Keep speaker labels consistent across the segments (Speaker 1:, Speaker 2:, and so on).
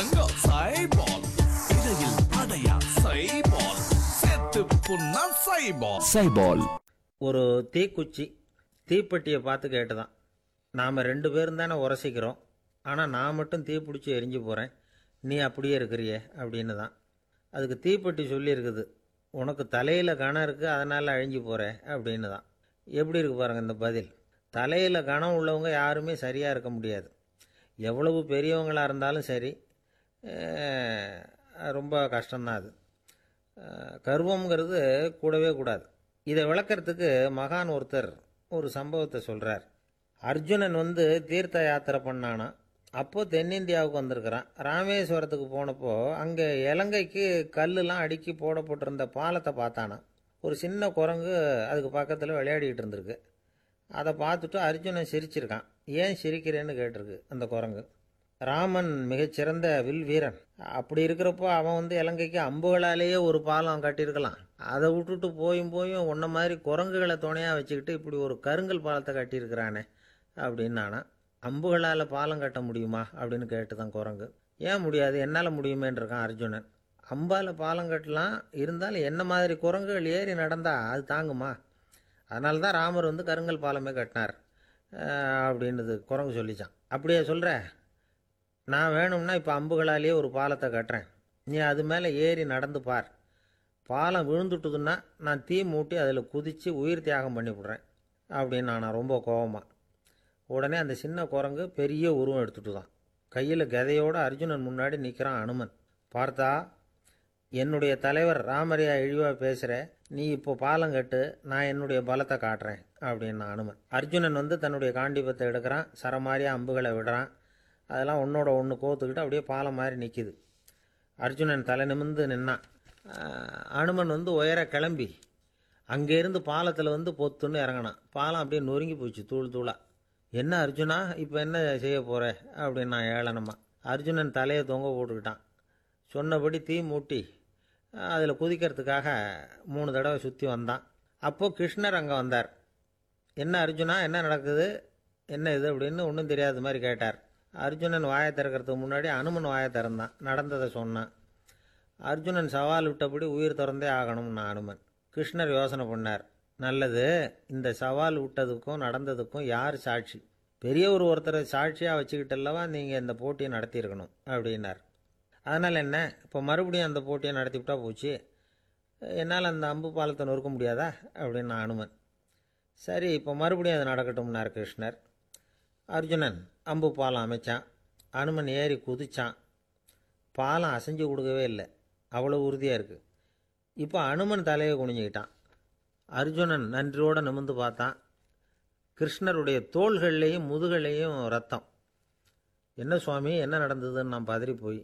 Speaker 1: சிறங்கம் சைபால் இடையில் அடையா சைபால் செத்து புண்ணா சைபால்
Speaker 2: சைபால்
Speaker 3: ஒரு தீக்குச்சி தீப்பெட்டியை பார்த்து கேட்டுதான் நாம் ரெண்டு பேரும் தானே உரசிக்கிறோம் ஆனால் நான் மட்டும் தீப்பிடிச்சி எரிஞ்சு போகிறேன் நீ அப்படியே இருக்கிறியே அப்படின்னு தான் அதுக்கு தீப்பெட்டி சொல்லியிருக்குது உனக்கு தலையில் கணம் இருக்குது அதனால் அழிஞ்சு போகிற அப்படின்னு தான் எப்படி இருக்கு பாருங்கள் இந்த பதில் தலையில் கணம் உள்ளவங்க யாருமே சரியாக இருக்க முடியாது எவ்வளவு பெரியவங்களாக இருந்தாலும் சரி அஹ், ரொம்ப கஷ்டம்தான் அது அஹ், கர்வம்ங்கிறது கூடவே கூடாது இதை விளக்கறதுக்கு மகான் ஒருத்தர் ஒரு சம்பவத்தை சொல்கிறார் அர்ஜுனன் வந்து தீர்த்த யாத்திரை பண்ணானா அப்போ தென்னிந்தியாவுக்கு வந்திருக்கிறான் ராமேஸ்வரத்துக்கு போனப்போ அங்கே இலங்கைக்கு கல்லுலாம் அடுக்கி போடப்பட்டிருந்த பாலத்தை பார்த்தானா ஒரு சின்ன குரங்கு அதுக்கு பக்கத்தில் விளையாடிக்கிட்டு இருந்திருக்கு அதை பார்த்துட்டு அர்ஜுனன் சிரிச்சிருக்கான் ஏன் சிரிக்கிறேன்னு கேட்டிருக்கு அந்த குரங்கு ராமன் மிகச்சிறந்த வில் வீரன் அப்படி இருக்கிறப்போ அவன் வந்து இலங்கைக்கு அம்புகளாலேயே ஒரு பாலம் கட்டியிருக்கலாம் அதை விட்டுட்டு போயும் போயும் உன்ன மாதிரி குரங்குகளை துணையாக வச்சுக்கிட்டு இப்படி ஒரு கருங்கல் பாலத்தை கட்டியிருக்கிறானே அப்படின்னானா அம்புகளால் பாலம் கட்ட முடியுமா அப்படின்னு கேட்டு தான் குரங்கு ஏன் முடியாது என்னால் முடியுமேன்னு இருக்கான் அர்ஜுனன் அம்பால் பாலம் கட்டலாம் இருந்தாலும் என்ன மாதிரி குரங்குகள் ஏறி நடந்தா அது தாங்குமா அதனால தான் ராமர் வந்து கருங்கல் பாலமே கட்டினார் அஹ் அப்படின்னுது குரங்கு சொல்லிச்சான் அப்படியே சொல்கிற நான் வேணும்னா இப்போ அம்புகளாலேயே ஒரு பாலத்தை கட்டுறேன் நீ அது மேலே ஏறி நடந்து பார் பாலம் விழுந்துட்டுதுன்னா நான் தீ மூட்டி அதில் குதித்து உயிர் தியாகம் பண்ணிவிடுறேன் அப்படின்னு நான் ரொம்ப கோவமாக உடனே அந்த சின்ன குரங்கு பெரிய உருவம் எடுத்துட்டு தான் கையில் கதையோடு அர்ஜுனன் முன்னாடி நிற்கிறான் அனுமன் பார்த்தா என்னுடைய தலைவர் ராமரையா இழிவாக பேசுகிற நீ இப்போ பாலம் கட்டு நான் என்னுடைய பலத்தை காட்டுறேன் அப்படின்னு அனுமன் அர்ஜுனன் வந்து தன்னுடைய காண்டிபத்தை எடுக்கிறான் சரமாரியாக அம்புகளை விடுறான் அதெல்லாம் ஒன்றோட ஒன்று கோத்துக்கிட்டு அப்படியே பாலம் மாதிரி நிற்கிது அர்ஜுனன் தலை நிமிர்ந்து நின்னான் ஆஹ் அனுமன் வந்து உயர கிளம்பி அங்கேருந்து பாலத்தில் வந்து பொத்துன்னு இறங்கினான் பாலம் அப்படியே நொறுங்கி போச்சு தூள் தூளா என்ன அர்ஜுனா இப்போ என்ன செய்ய போகிற அப்படின்னு நான் ஏளனமா அர்ஜுனன் தலையை தொங்க போட்டுக்கிட்டான் சொன்னபடி தீ மூட்டி அதில் குதிக்கிறதுக்காக மூணு தடவை சுற்றி வந்தான் அப்போது கிருஷ்ணர் அங்கே வந்தார் என்ன அர்ஜுனா என்ன நடக்குது என்ன இது அப்படின்னு ஒன்றும் தெரியாத மாதிரி கேட்டார் அர்ஜுனன் வாயை திறக்கிறதுக்கு முன்னாடி அனுமன் வாயை திறந்தான் நடந்ததை சொன்னான் அர்ஜுனன் சவால் விட்டபடி உயிர் திறந்தே ஆகணும்னு அனுமன் கிருஷ்ணர் யோசனை பண்ணார் நல்லது இந்த சவால் விட்டதுக்கும் நடந்ததுக்கும் யார் சாட்சி பெரிய ஒரு ஒருத்தரை சாட்சியாக வச்சுக்கிட்டல்லவா நீங்கள் இந்த போட்டியை நடத்தியிருக்கணும் அப்படின்னார் அதனால் என்ன இப்போ மறுபடியும் அந்த போட்டியை நடத்திவிட்டா போச்சு என்னால் அந்த அம்பு பாலத்தை நொறுக்க முடியாதா அப்படின்னு அனுமன் சரி இப்போ மறுபடியும் அது நடக்கட்டும்னார் கிருஷ்ணர் அர்ஜுனன் அம்பு பாலம் அமைச்சான் அனுமன் ஏறி குதிச்சான் பாலம் அசைஞ்சு கொடுக்கவே இல்லை அவ்வளோ உறுதியாக இருக்குது இப்போ அனுமன் தலையை குனிஞ்சுக்கிட்டான் அர்ஜுனன் நன்றியோடு நிமிர்ந்து பார்த்தான் கிருஷ்ணருடைய தோள்கள்லேயும் முதுகள்லேயும் ரத்தம் என்ன சுவாமி என்ன நடந்ததுன்னு நான் பதறி போய்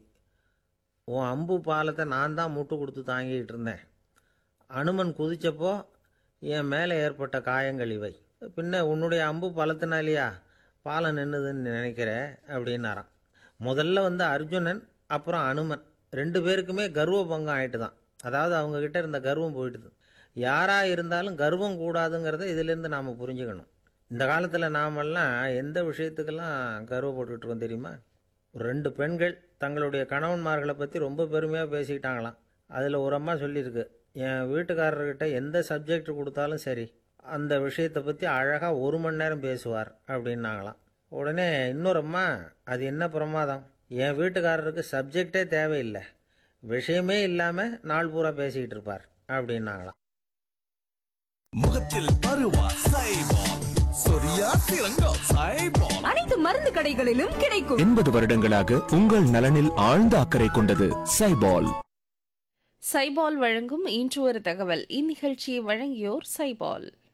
Speaker 3: உன் அம்பு பாலத்தை நான் தான் முட்டு கொடுத்து தாங்கிட்டு இருந்தேன் அனுமன் குதிச்சப்போ என் மேலே ஏற்பட்ட காயங்கள் இவை பின்ன உன்னுடைய அம்பு பலத்தினாலேயா பாலம் நின்றுதுன்னு நினைக்கிற அப்படின்னாராம் முதல்ல வந்து அர்ஜுனன் அப்புறம் அனுமன் ரெண்டு பேருக்குமே கர்வ பங்கம் ஆயிட்டு தான் அதாவது அவங்க கிட்ட இருந்த கர்வம் போயிட்டுது யாராக இருந்தாலும் கர்வம் கூடாதுங்கிறத இதிலேருந்து நாம் புரிஞ்சுக்கணும் இந்த காலத்தில் நாமெல்லாம் எந்த விஷயத்துக்கெல்லாம் கர்வப்பட்டுக்கிட்டு இருக்கோம் தெரியுமா ஒரு ரெண்டு பெண்கள் தங்களுடைய கணவன்மார்களை பற்றி ரொம்ப பெருமையாக பேசிக்கிட்டாங்களாம் அதில் ஒரு அம்மா சொல்லியிருக்கு என் வீட்டுக்காரர்கிட்ட எந்த சப்ஜெக்ட் கொடுத்தாலும் சரி அந்த விஷயத்தை பற்றி அழகாக ஒரு மணி நேரம் பேசுவார் அப்படின்னாங்களாம் உடனே இன்னொரு அம்மா அது என்ன பிரமாதம் என் வீட்டுக்காரருக்கு சப்ஜெக்டே தேவையில்லை விஷயமே இல்லாமல் நாள் பூரா பேசிக்கிட்டு இருப்பார் அப்படின்னாங்களாம்
Speaker 1: முகத்தில் பருவா சைபால் சொரியா சிறங்கம் சைபால்
Speaker 4: அனைத்து மருந்து கடைகளிலும் கிடைக்கும்
Speaker 2: எண்பது வருடங்களாக உங்கள் நலனில் ஆழ்ந்த அக்கறை கொண்டது சைபால்
Speaker 5: சைபால் வழங்கும் இன்று ஒரு தகவல் இந்நிகழ்ச்சியை வழங்கியோர் சைபால்